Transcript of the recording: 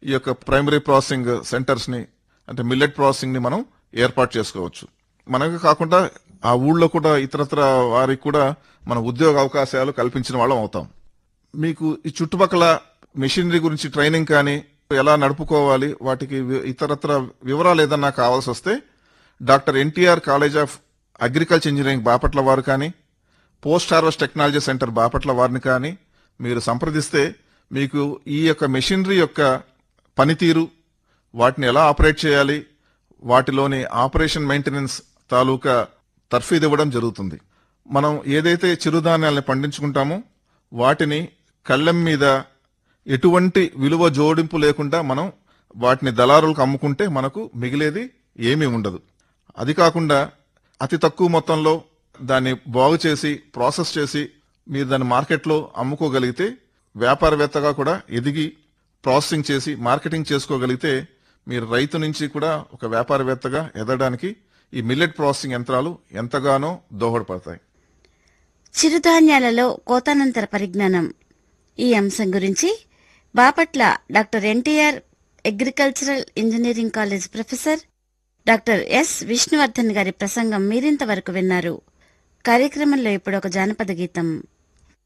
ఈ యొక్క primary processing centres ని అంటే మిల్లెట్ ప్రాసెసింగ్ ని మనం ఏర్పాటు చేసుకోవచ్చు మనకు కాకుండా ఆ ఊళ్ళో కూడా ఇతరత్ర వారికి కూడా మన ఉద్యోగ అవకాశాలు కల్పించిన వాళ్ళం అవుతాం మీకు ఈ చుట్టుపక్కల మెషినరీ గురించి ట్రైనింగ్ కానీ ఎలా నడుపుకోవాలి వాటికి వి- ఇతరత్ర వివరాలు ఏదన్నా కావాల్సి వస్తే doctor NTR college of agriculture engineering Bapatla వారు కానీ post harvest technology centre Bapatla వారిని కానీ మీరు సంప్రదిస్తే మీకు ఈ యొక్క మెషినరీ యొక్క పనితీరు వాటిని ఎలా ఆపరేట్ చేయాలి వాటిలోని ఆపరేషన్ మెయింటెనెన్స్ తాలూకా తర్ఫీదు ఇవ్వడం జరుగుతుంది మనం ఏదైతే చిరుధాన్యాలను పండించుకుంటామో వాటిని కళ్ళెం మీద ఎటువంటి విలువ జోడింపు లేకుండా మనం వాటిని దళారులకు అమ్ముకుంటే మనకు మిగిలేది ఏమీ ఉండదు అది కాకుండా అతి తక్కువ మొత్తంలో దాన్ని బాగు చేసి ప్రాసెస్ చేసి మీరు దాన్ని మార్కెట్లో అమ్ముకోగలిగితే వ్యాపారవేత్తగా కూడా ఎదిగి ప్రాసెసింగ్ చేసి మార్కెటింగ్ చేసుకోగలిగితే మీరు రైతు నుంచి కూడా ఒక వ్యాపారవేత్తగా ఎదగడానికి ఈ మిల్లెట్ ప్రాసెసింగ్ యంత్రాలు ఎంతగానో దోహదపడతాయి చిరుధాన్యాలలో కోతానంతర పరిజ్ఞానం ఈ అంశం గురించి Bapatla doctor NTR agricultural engineering college professor doctor S Vishnuvardhan గారి ప్రసంగం మీరింతవరకు విన్నారు కార్యక్రమంలో ఇప్పుడు ఒక జానపద గీతం